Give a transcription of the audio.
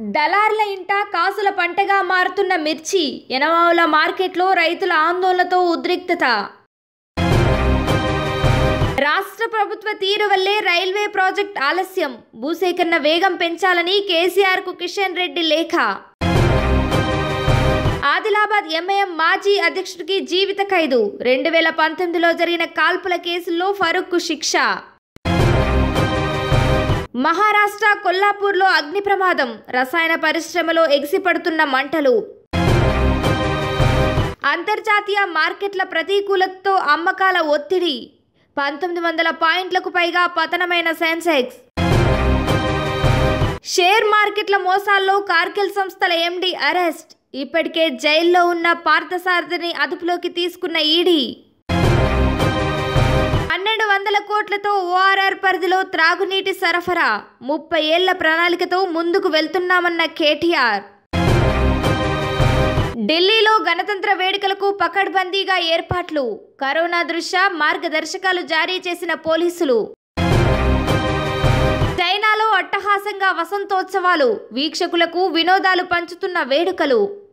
దళార్ల ఇంట కాసుల పంటగా మారుతున్న మిర్చి ఎనమావుల మార్కెట్లో రైతుల ఆందోళనతో ఉద్రిక్తత రాష్ట్ర ప్రభుత్వ తీరు వల్లే రైల్వే ప్రాజెక్ట్ ఆలస్యం భూసేకరణ వేగం పెంచాలని కేసీఆర్ కు కిషన్ రెడ్డి లేఖ ఆదిలాబాద్ ఎంఐఎం మాజీ అధ్యక్షుడికి జీవిత ఖైదు రెండు వేల పంతొమ్మిదిలో జరిగిన కాల్పుల కేసుల్లో ఫరూక్ కు శిక్ష మహారాష్ట్ర కొల్లాపూర్లో అగ్ని ప్రమాదం రసాయన పరిశ్రమలో ఎగిసిపడుతున్న మంటలు అంతర్జాతీయ మార్కెట్ల ప్రతికూలతతో అమ్మకాల ఒత్తిడి పంతొమ్మిది వందల పాయింట్లకు పైగా పతనమైన సెన్సెక్స్ షేర్ మార్కెట్ల మోసాల్లో కార్గిల్ సంస్థల ఎండి అరెస్ట్ ఇప్పటికే జైల్లో ఉన్న పార్థసారథిని అదుపులోకి తీసుకున్న ఈడీ పన్నెండు వందల కోట్లతో ఓఆర్ఆర్ పరిధిలో త్రాగునీటి సరఫరా ముప్పై ఏళ్ల ప్రణాళికతో ముందుకు వెళ్తున్నామన్న కేటీఆర్ ఢిల్లీలో గణతంత్ర వేడుకలకు పకడ్బందీగా ఏర్పాట్లు కరోనా దృష్ట్యా మార్గదర్శకాలు జారీ చేసిన పోలీసులు చైనాలో అట్టహాసంగా వసంతోత్సవాలు వీక్షకులకు వినోదాలు పంచుతున్న వేడుకలు